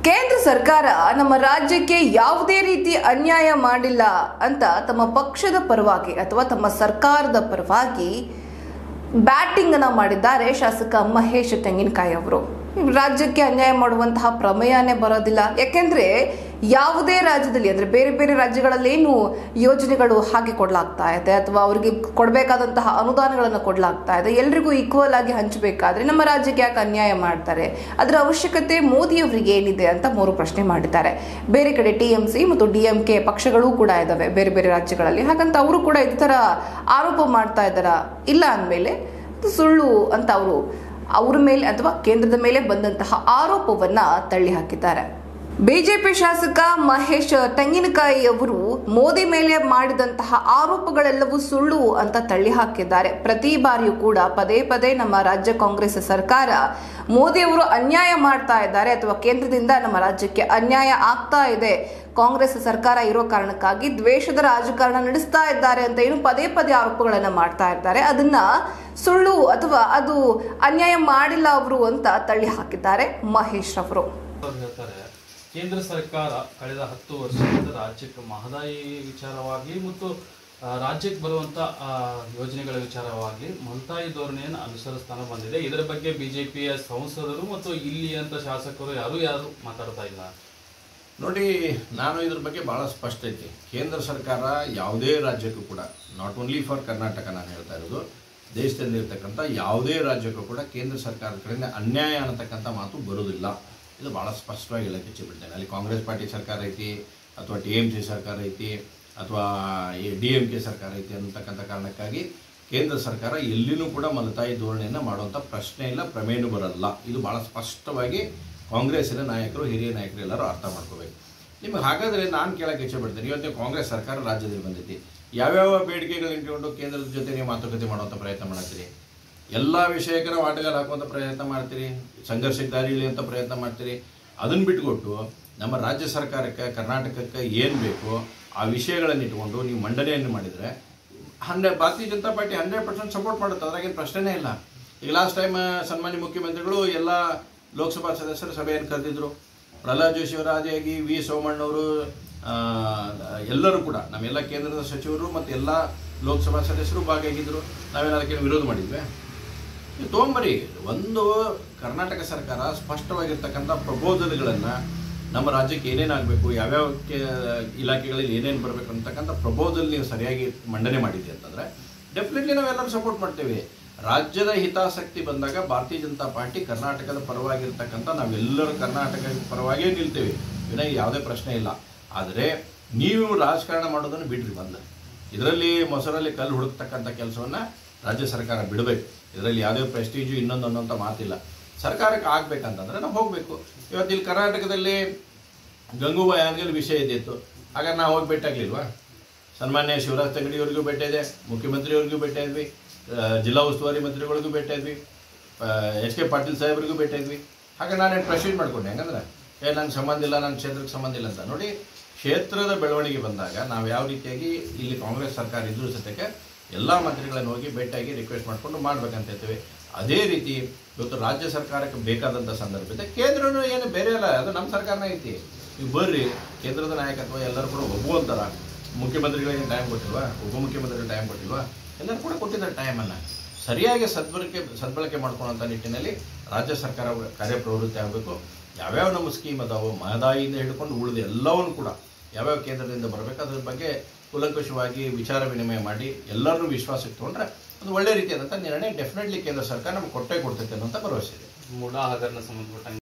ಕೇಂದ್ರ ಸರ್ಕಾರ ನಮ್ಮ ರಾಜ್ಯಕ್ಕೆ ಯಾವುದೇ ರೀತಿ ಅನ್ಯಾಯ ಮಾಡಿಲ್ಲ ಅಂತ ತಮ್ಮ ಪಕ್ಷದ ಪರವಾಗಿ ಅಥವಾ ತಮ್ಮ ಸರ್ಕಾರದ ಪರವಾಗಿ ಬ್ಯಾಟಿಂಗ್ ಅನ್ನ ಮಾಡಿದ್ದಾರೆ ಶಾಸಕ ಮಹೇಶ್ ತೆಂಗಿನಕಾಯಿ ಅವರು ರಾಜ್ಯಕ್ಕೆ ಅನ್ಯಾಯ ಮಾಡುವಂತಹ ಪ್ರಮೇಯನೇ ಬರೋದಿಲ್ಲ ಯಾಕೆಂದ್ರೆ ಯಾವುದೇ ರಾಜ್ಯದಲ್ಲಿ ಅಂದ್ರೆ ಬೇರೆ ಬೇರೆ ರಾಜ್ಯಗಳಲ್ಲಿ ಏನು ಯೋಜನೆಗಳು ಹಾಗೆ ಕೊಡಲಾಗ್ತಾ ಇದೆ ಅಥವಾ ಅವರಿಗೆ ಕೊಡಬೇಕಾದಂತಹ ಅನುದಾನಗಳನ್ನು ಕೊಡಲಾಗ್ತಾ ಇದೆ ಎಲ್ರಿಗೂ ಈಕ್ವಲ್ ಆಗಿ ಹಂಚಬೇಕಾದ್ರೆ ನಮ್ಮ ರಾಜ್ಯಕ್ಕೆ ಯಾಕೆ ಅನ್ಯಾಯ ಮಾಡ್ತಾರೆ ಅದರ ಅವಶ್ಯಕತೆ ಮೋದಿಯವರಿಗೆ ಏನಿದೆ ಅಂತ ಮೂರು ಪ್ರಶ್ನೆ ಮಾಡಿದ್ದಾರೆ ಬೇರೆ ಕಡೆ ಟಿ ಎಂ ಸಿ ಮತ್ತು ಡಿ ಎಂ ಕೆ ಪಕ್ಷಗಳು ಕೂಡ ಇದಾವೆ ಬೇರೆ ಬೇರೆ ರಾಜ್ಯಗಳಲ್ಲಿ ಹಾಗಂತ ಅವರು ಕೂಡ ಇದೇ ಥರ ಆರೋಪ ಮಾಡ್ತಾ ಇದ್ದಾರಾ ಇಲ್ಲ ಅಂದಮೇಲೆ ಇದು ಸುಳ್ಳು ಅಂತ ಅವರು ಅವ್ರ ಮೇಲೆ ಅಥವಾ ಕೇಂದ್ರದ ಮೇಲೆ ಬಂದಂತಹ ಆರೋಪವನ್ನ ತಳ್ಳಿ ಹಾಕಿದ್ದಾರೆ ಬಿಜೆಪಿ ಶಾಸಕ ಮಹೇಶ್ ತೆಂಗಿನಕಾಯಿ ಅವರು ಮೋದಿ ಮೇಲೆ ಮಾಡಿದಂತಹ ಆರೋಪಗಳೆಲ್ಲವೂ ಸುಳ್ಳು ಅಂತ ತಳ್ಳಿ ಹಾಕಿದ್ದಾರೆ ಪ್ರತಿ ಬಾರಿಯೂ ಕೂಡ ಪದೇ ಪದೇ ನಮ್ಮ ರಾಜ್ಯ ಕಾಂಗ್ರೆಸ್ ಸರ್ಕಾರ ಮೋದಿ ಅವರು ಅನ್ಯಾಯ ಮಾಡ್ತಾ ಇದ್ದಾರೆ ಅಥವಾ ಕೇಂದ್ರದಿಂದ ನಮ್ಮ ರಾಜ್ಯಕ್ಕೆ ಅನ್ಯಾಯ ಆಗ್ತಾ ಇದೆ ಕಾಂಗ್ರೆಸ್ ಸರ್ಕಾರ ಇರೋ ಕಾರಣಕ್ಕಾಗಿ ದ್ವೇಷದ ರಾಜಕಾರಣ ನಡೆಸ್ತಾ ಇದ್ದಾರೆ ಅಂತ ಏನು ಪದೇ ಪದೇ ಆರೋಪಗಳನ್ನ ಮಾಡ್ತಾ ಇದ್ದಾರೆ ಅದನ್ನ ಸುಳ್ಳು ಅಥವಾ ಅದು ಅನ್ಯಾಯ ಮಾಡಿಲ್ಲ ಅವರು ಅಂತ ತಳ್ಳಿ ಹಾಕಿದ್ದಾರೆ ಮಹೇಶ್ ಅವರು ಅವ್ರು ಹೇಳ್ತಾರೆ ಕೇಂದ್ರ ಸರ್ಕಾರ ಕಳೆದ ಹತ್ತು ವರ್ಷದಿಂದ ರಾಜ್ಯಕ್ಕೆ ಮಹದಾಯಿ ವಿಚಾರವಾಗಿ ಮತ್ತು ಆ, ರಾಜ್ಯಕ್ಕೆ ಬರುವಂತ ಆ, ಯೋಜನೆಗಳ ವಿಚಾರವಾಗಿ ಮಲ್ತಾಯಿ ಧೋರಣೆಯನ್ನು ಅನುಸರಿಸ್ತಾನೆ ಬಂದಿದೆ ಇದರ ಬಗ್ಗೆ ಬಿಜೆಪಿಯ ಸಂಸದರು ಮತ್ತು ಇಲ್ಲಿ ಅಂತ ಶಾಸಕರು ಯಾರು ಯಾರು ಮಾತಾಡ್ತಾ ಇಲ್ಲ ನೋಡಿ ನಾನು ಇದ್ರ ಬಗ್ಗೆ ಭಾಳ ಸ್ಪಷ್ಟ ಐತಿ ಕೇಂದ್ರ ಸರ್ಕಾರ ಯಾವುದೇ ರಾಜ್ಯಕ್ಕೂ ಕೂಡ ನಾಟ್ ಓನ್ಲಿ ಫಾರ್ ಕರ್ನಾಟಕ ನಾನು ಹೇಳ್ತಾ ಇರೋದು ದೇಶದಲ್ಲಿರ್ತಕ್ಕಂಥ ಯಾವುದೇ ರಾಜ್ಯಕ್ಕೂ ಕೂಡ ಕೇಂದ್ರ ಸರ್ಕಾರದ ಕಡೆಯಿಂದ ಅನ್ಯಾಯ ಅನ್ನತಕ್ಕಂಥ ಮಾತು ಬರೋದಿಲ್ಲ ಇದು ಭಾಳ ಸ್ಪಷ್ಟವಾಗಿ ಹೇಳಕ್ಕೆ ಇಚ್ಛೆಪಡ್ತೇನೆ ಅಲ್ಲಿ ಕಾಂಗ್ರೆಸ್ ಪಾರ್ಟಿ ಸರ್ಕಾರ ಐತಿ ಅಥವಾ ಟಿ ಎಮ್ ಸಿ ಸರ್ಕಾರ ಐತಿ ಅಥವಾ ಡಿ ಎಮ್ ಕೆ ಸರ್ಕಾರ ಐತಿ ಅನ್ನತಕ್ಕಂಥ ಕಾರಣಕ್ಕಾಗಿ ಕೇಂದ್ರ ಸರ್ಕಾರ ಎಲ್ಲಿನೂ ಕೂಡ ಮಲತಾಯಿ ಧೋರಣೆಯನ್ನು ಮಾಡುವಂಥ ಪ್ರಶ್ನೆ ಇಲ್ಲ ಪ್ರಮೇಯನೂ ಬರಲ್ಲ ಇದು ಭಾಳ ಸ್ಪಷ್ಟವಾಗಿ ಕಾಂಗ್ರೆಸ್ಸಿನ ನಾಯಕರು ಹಿರಿಯ ನಾಯಕರು ಎಲ್ಲರೂ ಅರ್ಥ ಮಾಡ್ಕೋಬೇಕು ನಿಮಗೆ ಹಾಗಾದರೆ ನಾನು ಕೇಳಕ್ಕೆ ಇಚ್ಛೆ ಪಡ್ತೇನೆ ಇವತ್ತು ಕಾಂಗ್ರೆಸ್ ಸರ್ಕಾರ ರಾಜ್ಯದಲ್ಲಿ ಬಂದೈತಿ ಯಾವ್ಯಾವ ಬೇಡಿಕೆಗಳನ್ನ ಇಟ್ಕೊಂಡು ಕೇಂದ್ರದ ಜೊತೆ ನೀವು ಮಾತುಕತೆ ಮಾಡುವಂಥ ಪ್ರಯತ್ನ ಮಾಡ್ತೀರಿ ಎಲ್ಲ ವಿಷಯಕ್ಕೆ ನಾವು ಆಟಗಾರ ಹಾಕುವಂಥ ಪ್ರಯತ್ನ ಮಾಡ್ತೀರಿ ಸಂಘರ್ಷಕ್ಕೆ ದಾರಿ ಇಳಿಯುವಂಥ ಪ್ರಯತ್ನ ಮಾಡ್ತೀರಿ ಅದನ್ನು ಬಿಟ್ಕೊಟ್ಟು ನಮ್ಮ ರಾಜ್ಯ ಸರ್ಕಾರಕ್ಕೆ ಕರ್ನಾಟಕಕ್ಕೆ ಏನು ಬೇಕೋ ಆ ವಿಷಯಗಳನ್ನು ಇಟ್ಕೊಂಡು ನೀವು ಮಂಡನೆಯನ್ನು ಮಾಡಿದರೆ hundred Bharatiya Janata Party hundred percent support ಮಾಡುತ್ತೆ ಅದ್ರಾಗೇನು ಪ್ರಶ್ನೆನೇ ಇಲ್ಲ ಈಗ ಲಾಸ್ಟ್ ಟೈಮ್ ಸನ್ಮಾನ್ಯ ಮುಖ್ಯಮಂತ್ರಿಗಳು ಎಲ್ಲ ಲೋಕಸಭಾ ಸದಸ್ಯರು ಸಭೆಯನ್ನು ಕರೆದಿದ್ರು ಪ್ರಹ್ಲಾದ್ ಜೋಶಿ ಅವರ ಆದಿಯಾಗಿ ವಿ ಸೋಮಣ್ಣವರು ಆ, ಎಲ್ಲರೂ ಕೂಡ ನಮ್ಮೆಲ್ಲ ಕೇಂದ್ರದ ಸಚಿವರು ಮತ್ತು ಎಲ್ಲ ಲೋಕಸಭಾ ಸದಸ್ಯರು ಭಾಗಿಯಾಗಿದ್ದರು ನಾವೇನು ಅದಕ್ಕೆ ವಿರೋಧ ಮಾಡಿದ್ವಿ ನೀವು ತೊಗೊಂಬರಿ ಒಂದು ಕರ್ನಾಟಕ ಸರ್ಕಾರ ಸ್ಪಷ್ಟವಾಗಿರ್ತಕ್ಕಂಥ ಪ್ರಬೋಧನೆಗಳನ್ನು ನಮ್ಮ ರಾಜ್ಯಕ್ಕೆ ಏನೇನು ಆಗಬೇಕು ಯಾವ್ಯಾವ ಕೆ- ಇಲಾಖೆಗಳಲ್ಲಿ ಏನೇನು ಬರಬೇಕು ಅಂತಕ್ಕಂಥ ಪ್ರಬೋಧಲ್ ನೀವು ಸರಿಯಾಗಿ ಮಂಡನೆ ಮಾಡಿದ್ರಿ ಅಂತಂದರೆ ಡೆಫಿನೆಟ್ಲಿ ನಾವೆಲ್ಲರೂ ಸಪೋರ್ಟ್ ಮಾಡ್ತೇವೆ ರಾಜ್ಯದ ಹಿತಾಸಕ್ತಿ ಬಂದಾಗ ಭಾರತೀಯ ಜನತಾ ಪಾರ್ಟಿ ಕರ್ನಾಟಕದ ಪರವಾಗಿರ್ತಕ್ಕಂಥ ನಾವೆಲ್ಲರೂ ಕರ್ನಾಟಕ ಪರವಾಗಿಯೇ ನಿಲ್ತೇವೆ ವಿನಃ ಯಾವುದೇ ಪ್ರಶ್ನೆ ಇಲ್ಲ ಆದರೆ ನೀವು ರಾಜಕಾರಣ ಮಾಡೋದನ್ನು ಬಿಡ್ರಿ ಬಂದ ಇದರಲ್ಲಿ ಮೊಸರಲ್ಲಿ ಕಲ್ಲು ಹುಡುಕ್ತಕ್ಕಂಥ ಕೆಲಸವನ್ನು ರಾಜ್ಯ ಸರ್ಕಾರ ಬಿಡಬೇಕು ಇದರಲ್ಲಿ ಯಾವುದೇ ಪ್ರೆಸ್ಟೀಜು ಇನ್ನೊಂದು ಅನ್ನೋಂಥ ಮಾತಿಲ್ಲ ಸರ್ಕಾರಕ್ಕೆ ಆಗ್ಬೇಕಂತಂದ್ರೆ ನಾವು ಹೋಗಬೇಕು ಇವತ್ತು ಇಲ್ಲಿ ಕರ್ನಾಟಕದಲ್ಲಿ ಗಂಗೂಬಾಯಿ ಆನ್ಗಲ್ ವಿಷಯ ಇದ್ದಿತ್ತು ಹಾಗಾದ್ರೆ ನಾವು ಹೋಗಿ ಭೇಟಿಯಾಗಲಿಲ್ವಾ ಸನ್ಮಾನ್ಯ ಶಿವರಾಜ್ ತಂಗಡಿಯವರಿಗೂ ಭೇಟಿ ಇದೆ ಮುಖ್ಯಮಂತ್ರಿಯವರಿಗೂ ಭೇಟಿ ಇದ್ವಿ ಆ, ಜಿಲ್ಲಾ ಉಸ್ತುವಾರಿ ಮಂತ್ರಿಗಳಿಗೂ ಭೇಟಿ ಇದ್ವಿ ಎಚ್ ಕೆ ಪಾಟೀಲ್ ಸಾಹೇಬ್ರಿಗೂ ಭೇಟಿ ಇದ್ವಿ ಹಾಗೆ ನಾನೇನು ಪ್ರಶ್ನೆ ಮಾಡ್ಕೊಂಡೆ ಹೆಂಗಂದ್ರೆ ಏ ನನ್ನ ಸಂಬಂಧ ಇಲ್ಲ ನನ್ನ ಕ್ಷೇತ್ರಕ್ಕೆ ಸಂಬಂಧ ಇಲ್ಲ ಅಂತ ನೋಡಿ ಕ್ಷೇತ್ರದ ಬೆಳವಣಿಗೆ ಬಂದಾಗ ನಾವು ಯಾವ ರೀತಿಯಾಗಿ ಇಲ್ಲಿ ಕಾಂಗ್ರೆಸ್ ಸರ್ಕಾರ ಇದ್ರೂ ಸತ್ಯಕ್ಕೆ ಎಲ್ಲ ಮಂತ್ರಿಗಳನ್ನು ಹೋಗಿ ಭೇಟಿಯಾಗಿ ರಿಕ್ವೆಸ್ಟ್ ಮಾಡಿಕೊಂಡು ಮಾಡ್ಬೇಕಂತ ಹೇಳ್ತೀವಿ ಅದೇ ರೀತಿ ಇವತ್ತು ರಾಜ್ಯ ಸರ್ಕಾರಕ್ಕೆ ಬೇಕಾದಂಥ ಸಂದರ್ಭದ ಕೇಂದ್ರನೂ ಏನು ಬೇರೆ ಅಲ್ಲ ಅದು ನಮ್ಮ ಸರ್ಕಾರನೇ ಐತಿ ನೀವು ಬರ್ರಿ ಕೇಂದ್ರದ ನಾಯಕತ್ವ ಎಲ್ಲರೂ ಕೂಡ ಒಬ್ಬುವಂತಾರ ಮುಖ್ಯಮಂತ್ರಿಗಳಿಗೆ ಟೈಮ್ ಕೊಟ್ಟಿಲ್ವಾ ಉಪಮುಖ್ಯಮಂತ್ರಿಗಳಿಗೆ ಟೈಮ್ ಕೊಟ್ಟಿಲ್ವಾ ಎಲ್ಲರೂ ಕೂಡ ಕೊಟ್ಟಿದ್ದಾರೆ ಟೈಮನ್ನು ಸರಿಯಾಗಿ ಸದ್ಬಳಕೆ ಸದ್ಬಳಕೆ ಮಾಡ್ಕೊಳ್ಳೋಂಥ ನಿಟ್ಟಿನಲ್ಲಿ ರಾಜ್ಯ ಸರ್ಕಾರ ಕಾರ್ಯಪ್ರವೃತ್ತಿ ಆಗಬೇಕು ಯಾವ್ಯಾವ ನಮ್ಮ ಸ್ಕೀಮ್ ಅದಾವೋ ಮಹದಾಯಿಯಿಂದ ಹಿಡ್ಕೊಂಡು ಉಳಿದ ಎಲ್ಲವನ್ನೂ ಕೂಡ ಯಾವ್ಯಾವ ಕೇಂದ್ರದಿಂದ ಬರಬೇಕು ಅದ್ರ ಬಗ್ಗೆ ಕೂಲಂಕುಷವಾಗಿ ವಿಚಾರ ವಿನಿಮಯ ಮಾಡಿ ಎಲ್ಲರನ್ನೂ ವಿಶ್ವಾಸಕ್ಕೆ ತೊಗೊಂಡ್ರೆ ಒಂದು ಒಳ್ಳೆ ರೀತಿಯಾದಂಥ ನಿರ್ಣಯ ಡೆಫಿನೆಟ್ಲಿ ಕೇಂದ್ರ ಸರ್ಕಾರ ನಮ್ಗೆ ಕೊಟ್ಟೇ ಕೊಡ್ತೈತೆ ಅನ್ನೋಂಥ ಭರವಸೆ ಇದೆ ಮೂಡಾ ಹಗರಣ ಸಂಬಂಧಪಟ್ಟಂಗೆ